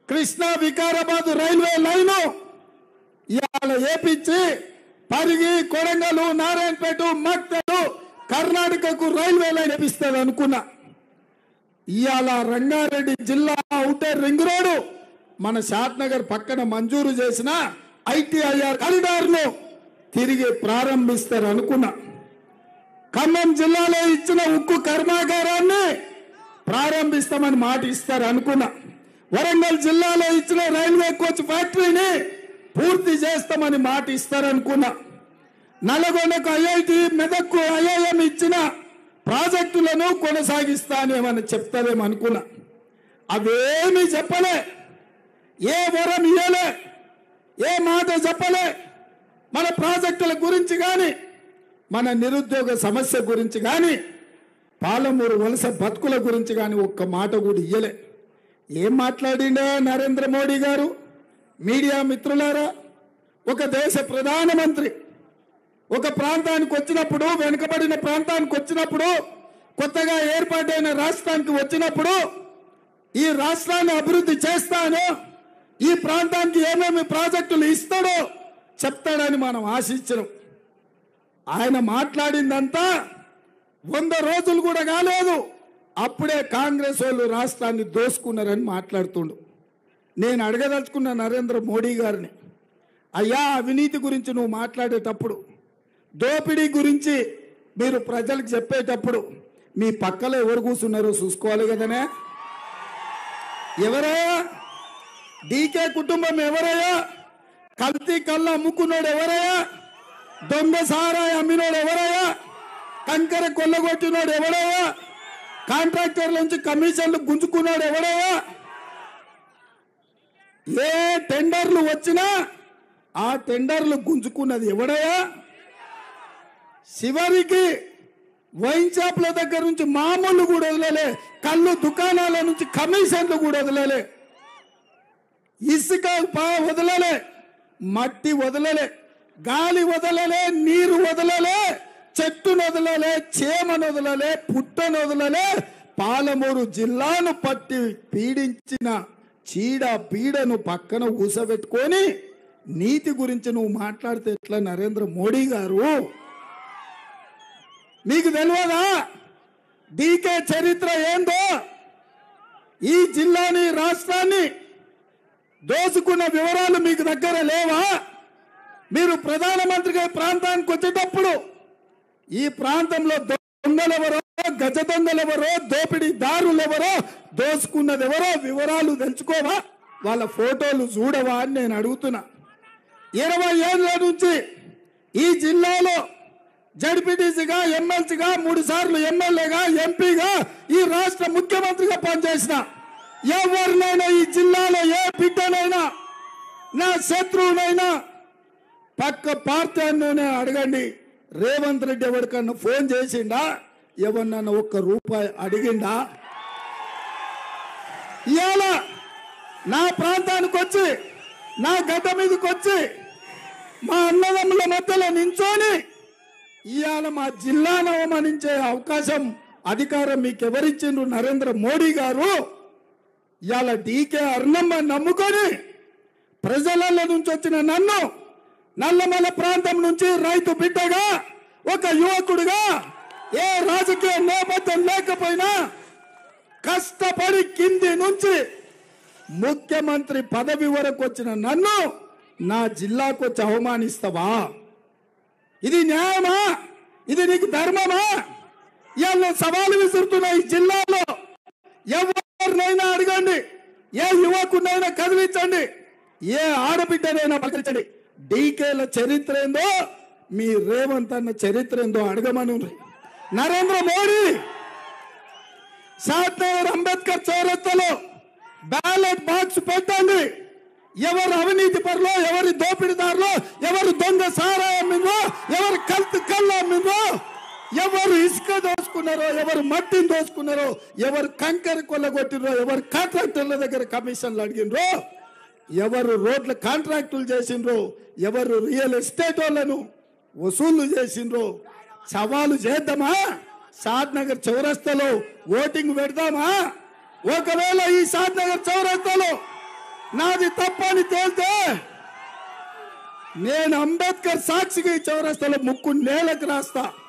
Krishna Vikarabad railway line ఇవాళ ఏపించి పరిగి కొడంగల్ నారాయణపేట మక్తలు కర్ణాటకకు railway line వేపిస్తుంది అనుకున్నా ఇవాళ రంగారెడ్డి జిల్లా అవుటర్ రింగ్ రోడ్డు మన షాద్నగర్ పక్కన మంజూరు చేసిన ఐటీఐఆర్ కారిడార్ ను తిరిగి ప్రారంభిస్తారు అనుకున్నా ఖమ్మం జిల్లాలో ఇచ్చిన ఉక్కు కర్మాగారాన్ని ప్రారంభిస్తామని మాట ఇస్తారు అనుకున్నా వరంగల్ జిల్లాలో ఇచ్చిన రైల్వే కోచ్ ఫ్యాక్టరీని పూర్తి చేస్తామని మాట ఇస్తారు అనుకున్నా నల్గొండకు ఐఐటి మెదక్కు ఐఐఎం ఇచ్చిన ప్రాజెక్టులను కొనసాగిస్తానేమని చెప్తారేమో అనుకున్నా అవేమీ చెప్పలే ఏ వరం ఇయ్యలే ఏ మాట చెప్పలే మన ప్రాజెక్టుల గురించి కానీ మన నిరుద్యోగ సమస్య గురించి కానీ పాలమూరు వలస బతుకుల గురించి కానీ ఒక్క మాట కూడా ఇయ్యలే ఏం మాట్లాడిండా నరేంద్ర మోడీ గారు మీడియా మిత్రులారా ఒక దేశ ప్రధానమంత్రి ఒక ప్రాంతానికి వచ్చినప్పుడు వెనుకబడిన ప్రాంతానికి వచ్చినప్పుడు కొత్తగా ఏర్పాటైన రాష్ట్రానికి వచ్చినప్పుడు ఈ రాష్ట్రాన్ని అభివృద్ధి చేస్తాను ఈ ప్రాంతానికి ఏమేమి ప్రాజెక్టులు ఇస్తాడో చెప్తాడని మనం ఆశించడం ఆయన మాట్లాడిందంతా వంద రోజులు కూడా కాలేదు అప్పుడే కాంగ్రెస్ వాళ్ళు రాష్ట్రాన్ని దోసుకున్నారని మాట్లాడుతుండు నేను అడగదలుచుకున్న నరేంద్ర మోడీ గారిని అయ్యా అవినీతి గురించి నువ్వు మాట్లాడేటప్పుడు దోపిడీ గురించి మీరు ప్రజలకు చెప్పేటప్పుడు మీ పక్కలో ఎవరు కూర్చున్నారో చూసుకోవాలి కదనే ఎవరయ్యా డీకే కుటుంబం ఎవరయ్యా కల్తీ కళ్ళ అమ్ముకున్నాడు ఎవరయ్యా దొంగ సారాయి అమ్మినోడు ఎవరయ్యా కంకర కొల్లగొట్టినోడు ఎవడయ్యా కాంట్రాక్టర్ల నుంచి కమిషన్లు గుంజుకున్నాడు ఎవడయ్యా ఏ టెండర్లు వచ్చినా ఆ టెండర్లు గుంజుకున్నది ఎవడయ్యా చివరికి వైన్ షాప్ల దగ్గర నుంచి మామూలు కూడా వదలలే కళ్ళు దుకాణాల నుంచి కమిషన్లు కూడా వదలలే ఇసుక పా- వదలలే మట్టి వదలలే గాలి వదలలే నీరు వదలలే చెట్టును వదలలే చేమను వదలలే పుట్టను వదలలే పాలమూరు జిల్లాను పట్టి పీడించిన చీడ పీడను పక్కన ఊసబెట్టుకొని నీతి గురించి నువ్వు మాట్లాడితే ఎట్లా నరేంద్ర మోడీ గారు మీకు తెలియదా డీకే చరిత్ర ఏందో ఈ జిల్లాని రాష్ట్రాన్ని దోసుకున్న వివరాలు మీకు దగ్గర లేవా మీరు ప్రధానమంత్రిగా ఈ ప్రాంతానికి వచ్చేటప్పుడు ఈ ప్రాంతంలో దొంగలెవరో గజ దొంగలెవరో దోపిడీ దారులెవరో దోసుకున్నది ఎవరో వివరాలు తెలుసుకోవా వాళ్ళ ఫోటోలు చూడవా అని నేను అడుగుతున్నా ఇరవై ఏళ్ళ నుంచి ఈ జిల్లాలో జడ్పీటీసీగా ఎమ్మెల్సీగా మూడు సార్లు ఎమ్మెల్యేగా ఎంపీగా ఈ రాష్ట్ర ముఖ్యమంత్రిగా పనిచేసిన ఎవరినైనా ఈ జిల్లాలో ఏ బిడ్డనైనా నా శత్రువునైనా పక్క పార్టీ అన్ననే అడగండి రేవంత్ రెడ్డి ఎవరికన్నా ఫోన్ చేసిండా ఎవరినన్నా ఒక్క రూపాయి అడిగిండా ఇవాళ నా ప్రాంతానికి వచ్చి నా గడ్డ మీదకి వచ్చి మా అన్నదమ్ముల మధ్యలో నించొని ఇవాళ మా జిల్లాను అవమానించే అవకాశం అధికారం మీకు ఎవరిచ్చిండ్రు నరేంద్ర మోడీ గారు ఇవాళ డీకే అర్ణమ్మ నమ్ముకొని ప్రజలలో నుంచి వచ్చిన నన్ను నల్లమల ప్రాంతం నుంచి రైతు బిడ్డగా ఒక యువకుడిగా ఏ రాజకీయ నేపథ్యం లేకపోయినా కష్టపడి కింది నుంచి ముఖ్యమంత్రి పదవి వరకు వచ్చిన నన్ను నా జిల్లాకు వచ్చి అవమానిస్తావా ఇది న్యాయమా ఇది నీకు ధర్మమా ఇవాళ నేను సవాలు విసురుతున్నా ఈ జిల్లాలో ఎవరినైనా అడగండి ఏ యువకునైనా కదిలించండి ఏ ఆడబిడ్డనైనా పలకరించండి డీకేల చరిత్ర ఏందో మీ రేవంత్ అన్న చరిత్ర ఏందో అడగమని నరేంద్ర మోడీ షాద్నగర్ అంబేద్కర్ చౌరస్తలో బ్యాలెట్ బాక్స్ పెట్టండి ఎవరు అవినీతి పరులో ఎవరి దోపిడీదారులో ఎవరు దొంగ సారా అమ్మిందో ఎవరు కల్తు కళ్ళు అమ్మిందో ఎవరు ఇసుక దోసుకున్నారో ఎవరు మట్టిని దోసుకున్నారో ఎవరు కంకర కొల్లగొట్టినరో ఎవరు కాంట్రాక్టర్ల దగ్గర కమిషన్లు అడిగినరో ఎవరు రోడ్ల కాంట్రాక్టులు చేసిండ్రో ఎవరు రియల్ ఎస్టేట్ వాళ్ళను వసూళ్లు చేసిండ్రో సవాలు చేద్దామా షాద్ నగర్ చౌరస్తాలో ఓటింగ్ పెడదామా ఒకవేళ ఈ షాద్ నగర్ చౌరస్తాలో నాది తప్పని తేలితే నేను అంబేద్కర్ సాక్షిగా ఈ చౌరస్తాలో ముక్కు నేలకు రాస్తా